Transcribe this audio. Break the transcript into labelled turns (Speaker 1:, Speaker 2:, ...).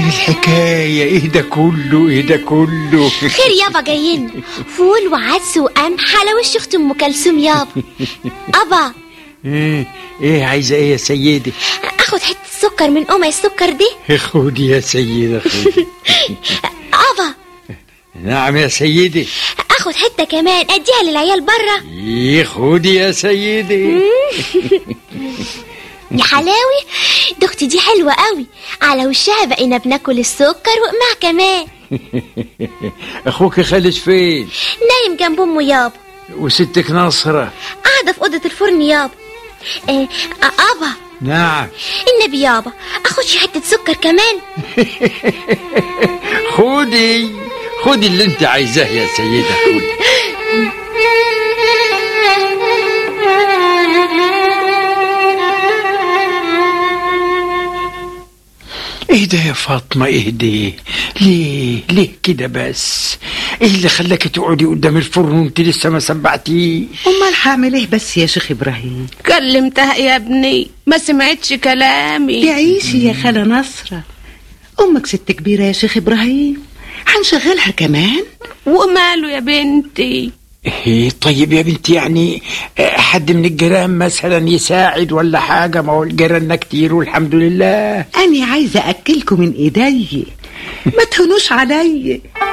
Speaker 1: ايه الحكاية ايه ده كله ايه ده كله
Speaker 2: خير يابا جايين فول وعدس وقمح على وش اخت ام كلثوم يابا ابا
Speaker 1: ايه ايه عايزة ايه يا سيدي
Speaker 2: اخد حته سكر من ام السكر دي
Speaker 1: خدي يا سيدة خدي
Speaker 2: ابا
Speaker 1: نعم يا سيدي
Speaker 2: اخد حته كمان اديها للعيال بره
Speaker 1: ايه خدي يا سيدي
Speaker 2: يا حلاوي ده اختي دي حلوه قوي على وشها بقينا بناكل السكر وقمع كمان
Speaker 1: اخوك خالد فين
Speaker 2: نايم جنب امه يابا
Speaker 1: وستك ناصرة
Speaker 2: قاعده في اوضه الفرن يابا آه ابا
Speaker 1: نعم
Speaker 2: النبي يابا اخد شي حته سكر كمان
Speaker 1: خدي خدي اللي انت عايزاه يا سيدة خدي ايه ده يا فاطمة ايه ده ليه ليه كده بس ايه اللي خلاك تقعدي قدام الفرن وانت لسه ما سبعتيش
Speaker 3: امال هعمل ايه بس يا شيخ ابراهيم
Speaker 4: كلمتها يا ابني ما سمعتش كلامي
Speaker 3: تعيشي يا خالة نصرة امك ست كبيرة يا شيخ ابراهيم هنشغلها كمان
Speaker 4: وماله يا بنتي
Speaker 1: ايه طيب يا بنتي يعني آه، حد من الجيران مثلا يساعد ولا حاجة ما هو الجيراننا كتير والحمد لله
Speaker 3: أنا عايزة أكلكم من إيدي ما تهونوش علي